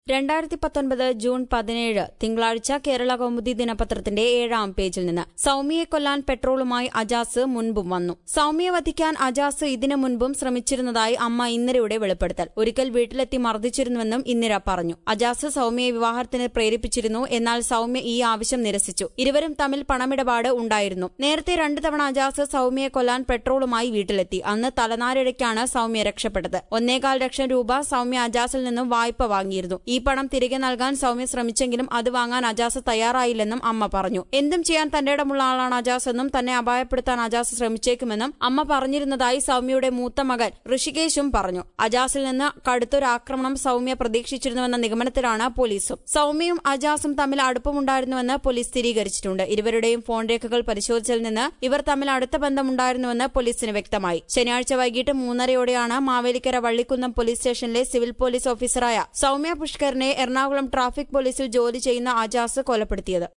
രണ്ടായിരത്തി പത്തൊൻപത് ജൂൺ പതിനേഴ് തിങ്കളാഴ്ച കേരള കൗമുദി ദിനപത്രത്തിന്റെ ഏഴാം പേജിൽ നിന്ന് സൌമ്യയെ കൊല്ലാൻ പെട്രോളുമായി അജാസ് മുൻപും വന്നു സൌമ്യയെ വധിക്കാൻ അജാസ് ഇതിനു മുൻപും ശ്രമിച്ചിരുന്നതായി അമ്മ ഇന്ദിരയുടെ വെളിപ്പെടുത്തൽ ഒരിക്കൽ വീട്ടിലെത്തി മർദ്ദിച്ചിരുന്നുവെന്നും ഇന്ദിര പറഞ്ഞു അജാസ് സൌമ്യയെ വിവാഹത്തിന് പ്രേരിപ്പിച്ചിരുന്നു എന്നാൽ സൌമ്യ ഈ ആവശ്യം നിരസിച്ചു ഇരുവരും തമ്മിൽ പണമിടപാട് ഉണ്ടായിരുന്നു നേരത്തെ രണ്ടു തവണ അജാസ് സൌമ്യയെ കൊല്ലാൻ പെട്രോളുമായി വീട്ടിലെത്തി അന്ന് തലനാരിഴയ്ക്കാണ് സൌമ്യ രക്ഷപ്പെട്ടത് ഒന്നേകാൽ ലക്ഷം രൂപ സൌമ്യ അജാസിൽ നിന്നും വായ്പ വാങ്ങിയിരുന്നു ഈ പണം തിരികെ നൽകാൻ സൌമ്യ ശ്രമിച്ചെങ്കിലും അത് വാങ്ങാൻ അജാസ് തയ്യാറായില്ലെന്നും അമ്മ പറഞ്ഞു എന്തും ചെയ്യാൻ തന്റെ ഇടമുള്ള ആളാണ് അജാസ് എന്നും തന്നെ അപായപ്പെടുത്താൻ അജാസ് ശ്രമിച്ചേക്കുമെന്നും അമ്മ പറഞ്ഞിരുന്നതായി സൌമ്യയുടെ മൂത്ത മകൻ ഋഷികേശും പറഞ്ഞു അജാസിൽ നിന്ന് കടുത്തൊരു ആക്രമണം സൌമ്യ പ്രതീക്ഷിച്ചിരുന്നുവെന്ന നിഗമനത്തിലാണ് പോലീസും സൌമ്യയും അജാസും തമ്മിൽ അടുപ്പമുണ്ടായിരുന്നുവെന്ന് പോലീസ് സ്ഥിരീകരിച്ചിട്ടുണ്ട് ഇരുവരുടെയും ഫോൺ രേഖകൾ പരിശോധിച്ചതിൽ നിന്ന് ഇവർ തമ്മിൽ അടുത്ത ബന്ധമുണ്ടായിരുന്നുവെന്ന് പോലീസിന് വ്യക്തമായി ശനിയാഴ്ച വൈകിട്ട് മൂന്നരയോടെയാണ് മാവേലിക്കര വള്ളിക്കുന്നം പോലീസ് സ്റ്റേഷനിലെ സിവിൽ പോലീസ് ഓഫീസറായ സൌമ്യ പുഷ്കറിനെ എറണാകുളം ട്രാഫിക് പോലീസിൽ ജോലി ചെയ്യുന്ന അജാസ് കൊലപ്പെടുത്തിയത്